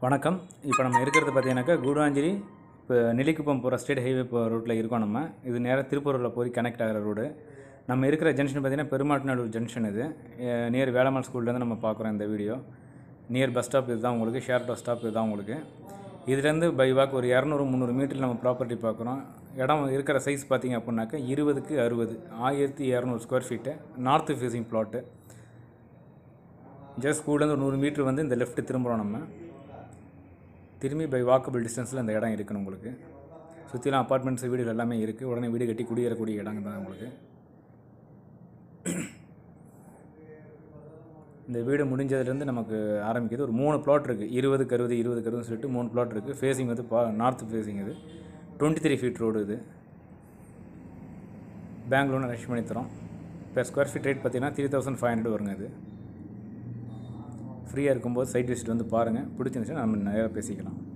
வணக்கம் இப்போ நம்ம இருக்கிறது பார்த்தீங்கன்னாக்கா கூடாஞ்சேரி இப்போ நெல்லிக்குப்பம் போகிற ஸ்டேட் ஹைவே போ ரூட்டில் இருக்கோம் நம்ம இது நேராக திருப்பூரில் போய் கனெக்ட் ஆகிற ரோடு நம்ம இருக்கிற ஜங்ஷன் பார்த்தீங்கன்னா பெருமாட்டுநாடு ஜங்ஷன் இது நியர் வேளம்மாள் ஸ்கூல்லேருந்து நம்ம பார்க்குறோம் இந்த வீடியோ நியர் பஸ் ஸ்டாப் இதுதான் உங்களுக்கு ஷேர் பஸ் ஸ்டாப் இதுதான் உங்களுக்கு இதுலேருந்து பை வாக் ஒரு இரநூறு முந்நூறு மீட்டர் நம்ம ப்ராப்பர்ட்டி பார்க்குறோம் இடம் இருக்கிற சைஸ் பார்த்தீங்க அப்படின்னாக்கா இருபதுக்கு அறுபது ஆயிரத்தி இரநூறு square feet north facing plot just ஸ்கூல்லேருந்து ஒரு நூறு மீட்ரு வந்து இந்த லெஃப்ட் திரும்புகிறோம் நம்ம திரும்பி பை வாக்கபிள் டிஸ்டன்ஸில் இந்த இடம் இருக்குன்னு உங்களுக்கு சுற்றிலாம் அப்பார்ட்மெண்ட்ஸ் வீடுகள் எல்லாமே இருக்குது உடனே வீடு கட்டி குடியேறக்கூடிய இடங்க தான் உங்களுக்கு இந்த வீடு முடிஞ்சதுலேருந்து நமக்கு ஆரம்பிக்குது ஒரு மூணு பிளாட் இருக்குது இருபதுக்கு அறுபது இருபதுக்கு அறுபதுன்னு சொல்லிட்டு மூணு பிளாட் இருக்குது ஃபேஸிங் வந்து பா நார்த் ஃபேஸிங் இது டுவெண்ட்டி த்ரீ ஃபீட் ரோடு இது பேங்க் லோன் அரேஞ்ச் பண்ணி தரோம் இப்போ ஸ்கொயர் ஃபீட் ரேட் பார்த்தீங்கன்னா த்ரீ தௌசண்ட் ஃபைவ் ஹண்ட்ரட் வருங்க இது ஃப்ரீயாக இருக்கும்போது சைட் விசிட் வந்து பாருங்கள் பிடிச்சிருந்துச்சுன்னா நம்ம நிறையா பேசிக்கலாம்